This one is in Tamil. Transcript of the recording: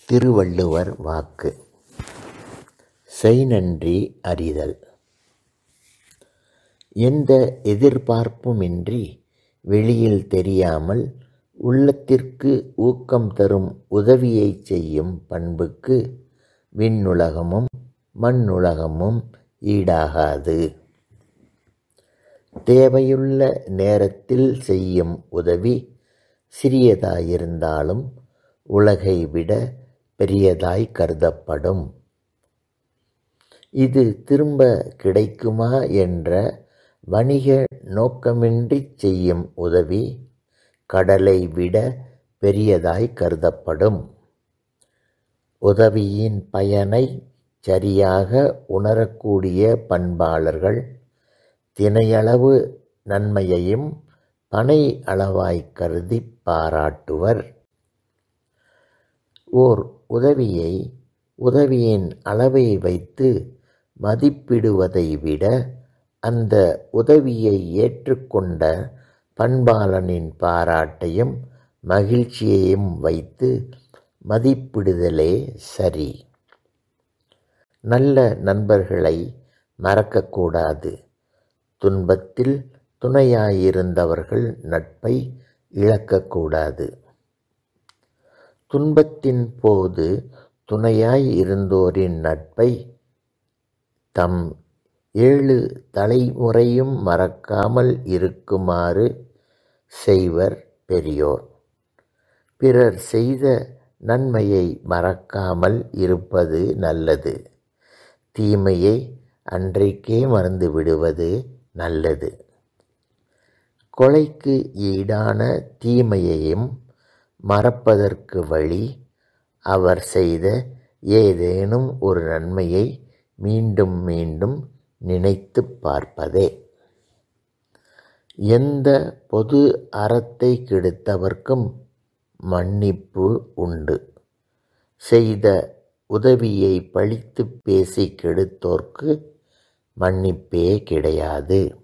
திருவள்ளுவர் வாக்கு செய்நன்றி அறிதல் எந்த எதிர்பார்ப்புமின்றி வெளியில் தெரியாமல் உள்ளத்திற்கு ஊக்கம் தரும் உதவியைச் செய்யும் பண்புக்கு விண்ணுலகமும் மண்ணுலகமும் ஈடாகாது. தேவையுள்ள நேரத்தில் செய்யும் உதவி சிறியதாயிருந்தாலும் உலகை விட பெரியதாய்க் கருதப்படும். இது திரும்பக் கிடைக்குமா என்ற வணிக நோக்கமின்றிச் செய்யும் உதவி கடலை விட பெரியதாய்க் கருதப்படும். உதவியின் பயனைச் சரியாக உணரக்கூடிய பண்பாளர்கள் தினையளவு நன்மையையும் பனை அளவாய்க் கருதிப் பாராட்டுவர். ஓர் உதவியை உதவியின் அளவை வைத்து மதிப்பிடுவதை விட அந்த உதவியை ஏற்றுக் கொண்ட பண்பாளனின் பாராட்டையும் மகிழ்ச்சியையும் வைத்து மதிப்பிடுதலே சரி. நல்ல நண்பர்களை மறக்கக் கூடாது. துன்பத்தில் துணையாயிருந்தவர்கள் நட்பை இழக்கக் கூடாது. துன்பத்தின் போது துணையாய் இருந்தோரின் நட்பைத் தம் ஏழு தலைமுறையும் மறக்காமல் இருக்குமாறு செய்வர் பெரியோர். பிறர் செய்த நன்மையை மறக்காமல் இருப்பது நல்லது. தீமையை அன்றைக்கே மறந்துவிடுவது நல்லது. கொலைக்கு ஈடான தீமையையும் மறப்பதற்கு வழி, அவர் செய்த ஏதேனும் ஒரு நன்மையை மீண்டும் மீண்டும் நினைத்துப் பார்ப்பதே. எந்தப் பொது அறத்தைக் கெடுத்தவர்க்கும் மன்னிப்பு உண்டு. செய்த உதவியைப் பழித்துப் பேசிக் கெடுத்தோர்க்கு மன்னிப்பே கிடையாது.